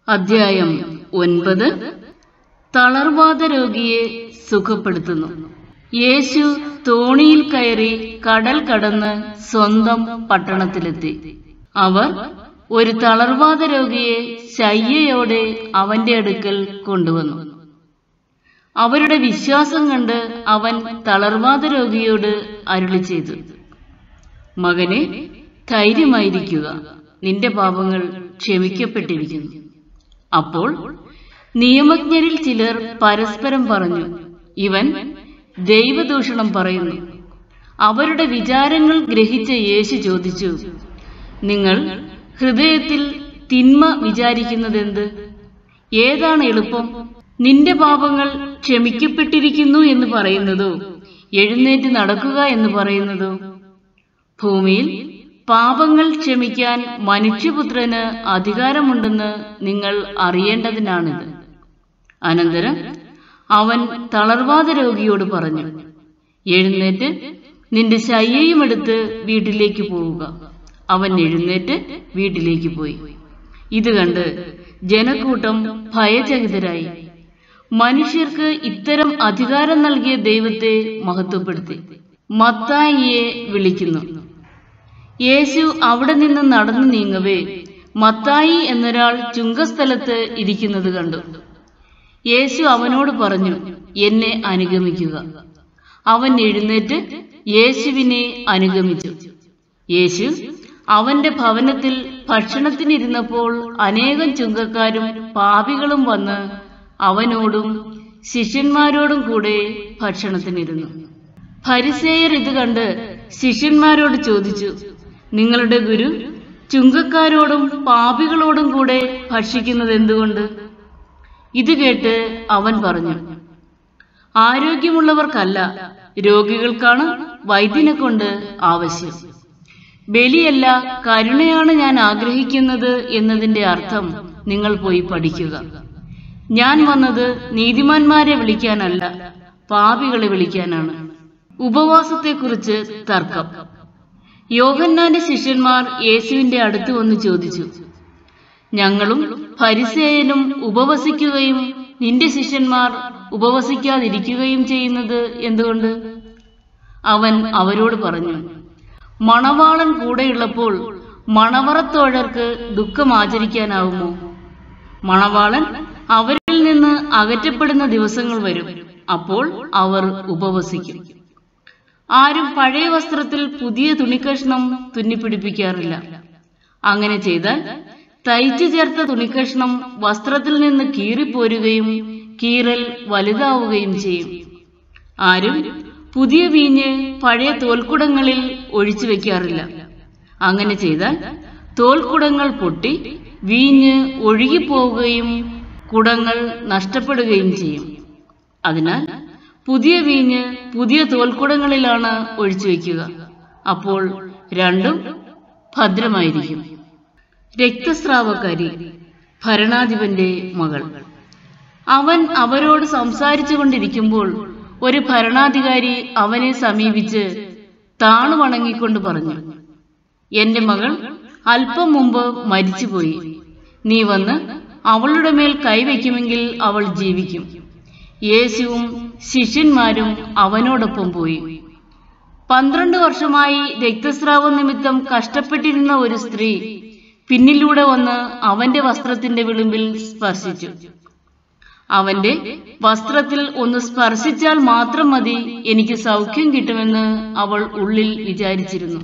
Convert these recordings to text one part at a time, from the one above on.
അധ്യായം ഒൻപത് തളർവാദ രോഗിയെ സുഖപ്പെടുത്തുന്നു യേശു തോണിയിൽ കയറി കടൽ കടന്ന് സ്വന്തം പട്ടണത്തിലെത്തി അവർ ഒരു തളർവാദ രോഗിയെ ശയ്യയോടെ അവന്റെ അടുക്കൽ കൊണ്ടുവന്നു അവരുടെ വിശ്വാസം കണ്ട് അവൻ തളർവാദ രോഗിയോട് അരുളി ചെയ്തു മകനെ ധൈര്യമായിരിക്കുക നിന്റെ പാപങ്ങൾ ക്ഷമിക്കപ്പെട്ടിരിക്കുന്നു അപ്പോൾ നിയമജ്ഞരിൽ ചിലർ പരസ്പരം പറഞ്ഞു ഇവൻ ദൈവദൂഷണം പറയുന്നു അവരുടെ വിചാരങ്ങൾ ഗ്രഹിച്ച യേശു ചോദിച്ചു നിങ്ങൾ ഹൃദയത്തിൽ തിന്മ വിചാരിക്കുന്നതെന്ത് ഏതാണ് എളുപ്പം നിന്റെ പാപങ്ങൾ ക്ഷമിക്കപ്പെട്ടിരിക്കുന്നു എന്ന് പറയുന്നതോ എഴുന്നേറ്റ് നടക്കുക എന്ന് പറയുന്നതോ ഭൂമിയിൽ പാപങ്ങൾ ക്ഷമിക്കാൻ മനുഷ്യപുത്രന് അധികാരമുണ്ടെന്ന് നിങ്ങൾ അറിയേണ്ടതിനാണിത് അനന്തരം അവൻ തളർവാദ രോഗിയോട് പറഞ്ഞു എഴുന്നേറ്റ് നിന്റെ ശയ്യയും എടുത്ത് വീട്ടിലേക്ക് പോവുക അവൻ എഴുന്നേറ്റ് വീട്ടിലേക്ക് പോയി ഇത് കണ്ട് ജനക്കൂട്ടം ഭയചകിതരായി മനുഷ്യർക്ക് ഇത്തരം അധികാരം നൽകിയ ദൈവത്തെ മഹത്വപ്പെടുത്തി മത്തായിയെ വിളിക്കുന്നു യേശു അവിടെ നിന്ന് നടന്നു നീങ്ങവേ മത്തായി എന്നൊരാൾ ചുങ്കസ്ഥലത്ത് ഇരിക്കുന്നത് കണ്ടു യേശു അവനോട് പറഞ്ഞു എന്നെ അനുഗമിക്കുക അവൻ എഴുന്നേറ്റ് യേശുവിനെ അനുഗമിച്ചു യേശു അവന്റെ ഭവനത്തിൽ ഭക്ഷണത്തിനിരുന്നപ്പോൾ അനേകം ചുങ്കക്കാരും പാപികളും വന്ന് അവനോടും ശിഷ്യന്മാരോടും കൂടെ ഭക്ഷണത്തിനിരുന്നു ഫരിസേയർ ഇത് കണ്ട് ശിഷ്യന്മാരോട് ചോദിച്ചു നിങ്ങളുടെ ഗുരു ചുങ്കക്കാരോടും പാപികളോടും കൂടെ ഭക്ഷിക്കുന്നത് എന്തുകൊണ്ട് ഇത് കേട്ട് അവൻ പറഞ്ഞു ആരോഗ്യമുള്ളവർക്കല്ല രോഗികൾക്കാണ് വൈദ്യനെ കൊണ്ട് ആവശ്യം ബലിയല്ല കരുണയാണ് ഞാൻ ആഗ്രഹിക്കുന്നത് എന്നതിന്റെ അർത്ഥം നിങ്ങൾ പോയി പഠിക്കുക ഞാൻ വന്നത് നീതിമാന്മാരെ വിളിക്കാനല്ല പാപികളെ വിളിക്കാനാണ് ഉപവാസത്തെക്കുറിച്ച് തർക്കം യോഹന്നാന്റെ ശിഷ്യന്മാർ യേശുവിന്റെ അടുത്ത് വന്ന് ചോദിച്ചു ഞങ്ങളും പരിസേയനും ഉപവസിക്കുകയും നിന്റെ ശിഷ്യന്മാർ ഉപവസിക്കാതിരിക്കുകയും ചെയ്യുന്നത് എന്തുകൊണ്ട് അവൻ അവരോട് പറഞ്ഞു മണവാളൻ കൂടെയുള്ളപ്പോൾ മണവറത്തോഴർക്ക് ദുഃഖം ആചരിക്കാനാവുമോ മണവാളൻ അവരിൽ നിന്ന് അകറ്റപ്പെടുന്ന ദിവസങ്ങൾ വരും അപ്പോൾ അവർ ഉപവസിക്കും ആരും പഴയ വസ്ത്രത്തിൽ പുതിയ തുണിക്കഷ്ണം തുന്നിപ്പിടിപ്പിക്കാറില്ല അങ്ങനെ ചെയ്താൽ തയ്ച്ചു ചേർത്ത തുണിക്കഷ്ണം വസ്ത്രത്തിൽ നിന്ന് കീറിപ്പോരുകയും കീറൽ വലുതാവുകയും ചെയ്യും ആരും പുതിയ വീഞ്ഞ് പഴയ തോൽക്കുടങ്ങളിൽ ഒഴിച്ചു വെക്കാറില്ല അങ്ങനെ ചെയ്താൽ തോൽക്കുടങ്ങൾ പൊട്ടി വീഞ്ഞ് ഒഴുകിപ്പോവുകയും കുടങ്ങൾ നഷ്ടപ്പെടുകയും ചെയ്യും അതിനാൽ പുതിയ വീഞ്ഞ് പുതിയ തോൽക്കുടങ്ങളിലാണ് ഒഴിച്ചു വയ്ക്കുക അപ്പോൾ രണ്ടും ഭദ്രമായിരിക്കും രക്തസ്രാവക്കാരി ഭരണാധിപന്റെ മകൾ അവൻ അവരോട് സംസാരിച്ചു കൊണ്ടിരിക്കുമ്പോൾ ഒരു ഭരണാധികാരി അവനെ സമീപിച്ച് താണു വണങ്ങിക്കൊണ്ട് പറഞ്ഞു എന്റെ മകൾ അല്പം മുമ്പ് മരിച്ചുപോയി നീ വന്ന് അവളുടെ മേൽ കൈവയ്ക്കുമെങ്കിൽ അവൾ ജീവിക്കും യേശുവും ശിഷ്യന്മാരും അവനോടൊപ്പം പോയി പന്ത്രണ്ട് വർഷമായി രക്തസ്രാവം നിമിത്തം കഷ്ടപ്പെട്ടിരുന്ന ഒരു സ്ത്രീ പിന്നിലൂടെ വന്ന് അവന്റെ വസ്ത്രത്തിന്റെ വിളിമ്പിൽ സ്പർശിച്ചു അവന്റെ വസ്ത്രത്തിൽ ഒന്ന് സ്പർശിച്ചാൽ മാത്രം മതി എനിക്ക് സൗഖ്യം കിട്ടുമെന്ന് അവൾ ഉള്ളിൽ വിചാരിച്ചിരുന്നു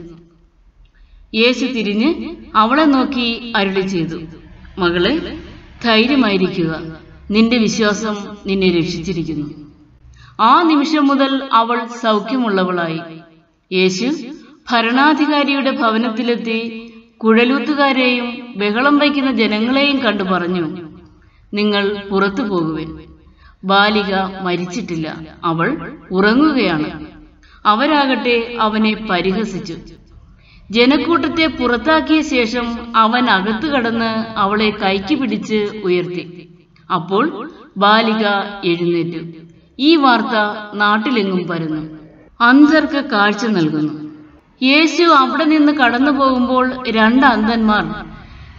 യേശു തിരിഞ്ഞ് അവളെ നോക്കി അരുളി ചെയ്തു മകളെ ധൈര്യമായിരിക്കുക നിന്റെ വിശ്വാസം നിന്നെ രക്ഷിച്ചിരിക്കുന്നു ആ നിമിഷം മുതൽ അവൾ സൗഖ്യമുള്ളവളായി യേശു ഭരണാധികാരിയുടെ ഭവനത്തിലെത്തി കുഴലൂത്തുകാരെയും ബഹളം വയ്ക്കുന്ന ജനങ്ങളെയും കണ്ടു പറഞ്ഞു നിങ്ങൾ പുറത്തു പോകുവിൻ ബാലിക മരിച്ചിട്ടില്ല അവൾ ഉറങ്ങുകയാണ് അവരാകട്ടെ അവനെ പരിഹസിച്ചു ജനക്കൂട്ടത്തെ പുറത്താക്കിയ ശേഷം അവൻ അകത്തു കടന്ന് അവളെ കൈക്ക് പിടിച്ച് ഉയർത്തി അപ്പോൾ ബാലിക എഴുന്നേറ്റു ഈ വാർത്ത നാട്ടിലെങ്ങും പരന്നു അന്ധർക്ക് കാഴ്ച നൽകുന്നു യേശു അവിടെ നിന്ന് കടന്നു പോകുമ്പോൾ രണ്ട് അന്ധന്മാർ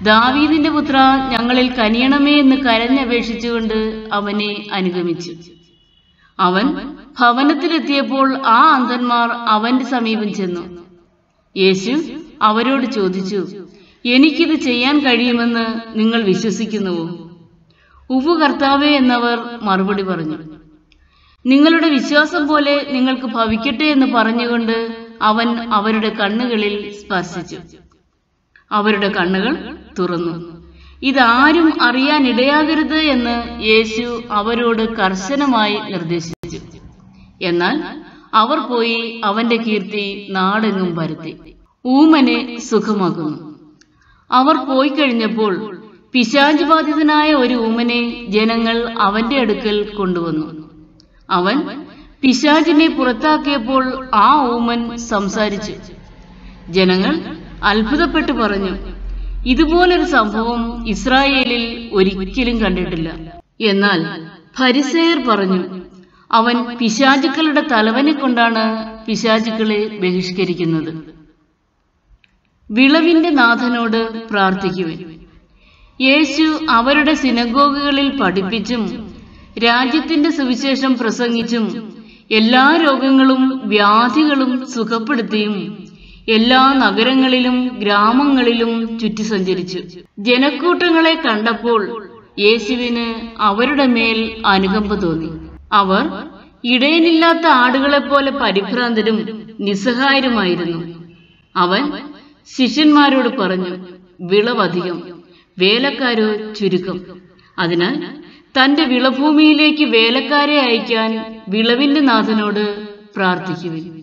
ദാവീദിന്റെ പുത്ര ഞങ്ങളിൽ കനിയണമേ എന്ന് കരഞ്ഞപേക്ഷിച്ചുകൊണ്ട് അവനെ അനുഗമിച്ചു അവൻ ഭവനത്തിലെത്തിയപ്പോൾ ആ അന്ധന്മാർ അവന്റെ സമീപം ചെന്നു യേശു അവരോട് ചോദിച്ചു എനിക്കിത് ചെയ്യാൻ കഴിയുമെന്ന് നിങ്ങൾ വിശ്വസിക്കുന്നുവോ ഉവ്വ് കർത്താവേ എന്നവർ മറുപടി പറഞ്ഞു നിങ്ങളുടെ വിശ്വാസം പോലെ നിങ്ങൾക്ക് ഭവിക്കട്ടെ എന്ന് പറഞ്ഞുകൊണ്ട് അവൻ അവരുടെ കണ്ണുകളിൽ സ്പർശിച്ചു അവരുടെ കണ്ണുകൾ തുറന്നു ഇതാരും അറിയാൻ ഇടയാകരുത് എന്ന് യേശു അവരോട് കർശനമായി നിർദ്ദേശിച്ചു എന്നാൽ അവർ പോയി അവന്റെ കീർത്തി നാടെങ്ങും പരത്തി ഊമനെ സുഖമാക്കുന്നു അവർ പോയി കഴിഞ്ഞപ്പോൾ പിശാച് ബാധിതനായ ഒരു ഊമനെ ജനങ്ങൾ അവന്റെ അടുക്കൽ കൊണ്ടുവന്നു അവൻ പിശാചിനെ പുറത്താക്കിയപ്പോൾ ആ ഊമൻ സംസാരിച്ചു ജനങ്ങൾ അത്ഭുതപ്പെട്ടു പറഞ്ഞു ഇതുപോലൊരു സംഭവം ഇസ്രായേലിൽ ഒരിക്കലും കണ്ടിട്ടില്ല എന്നാൽ ഫരിസേയർ പറഞ്ഞു അവൻ പിശാചുക്കളുടെ തലവനെ കൊണ്ടാണ് പിശാചുക്കളെ ബഹിഷ്കരിക്കുന്നത് വിളവിന്റെ നാഥനോട് പ്രാർത്ഥിക്കുവിൻ യേശു അവരുടെ സിനഗോഗുകളിൽ പഠിപ്പിച്ചും രാജ്യത്തിന്റെ സുവിശേഷം പ്രസംഗിച്ചും എല്ലാ രോഗങ്ങളും വ്യാധികളും സുഖപ്പെടുത്തിയും എല്ലാ നഗരങ്ങളിലും ഗ്രാമങ്ങളിലും ചുറ്റി സഞ്ചരിച്ചു ജനക്കൂട്ടങ്ങളെ കണ്ടപ്പോൾ യേശുവിന് അവരുടെ മേൽ അനുകമ്പ തോന്നി അവർ ഇടയനില്ലാത്ത ആടുകളെപ്പോലെ പരിഭ്രാന്തരും നിസ്സഹായരുമായിരുന്നു അവൻ ശിഷ്യന്മാരോട് പറഞ്ഞു വിളവധികം വേലക്കാരോ ചുരുക്കം അതിനാൽ തന്റെ വിളഭൂമിയിലേക്ക് വേലക്കാരെ അയക്കാൻ വിളവിന്റെ നാഥനോട് പ്രാർത്ഥിക്കുവിൻ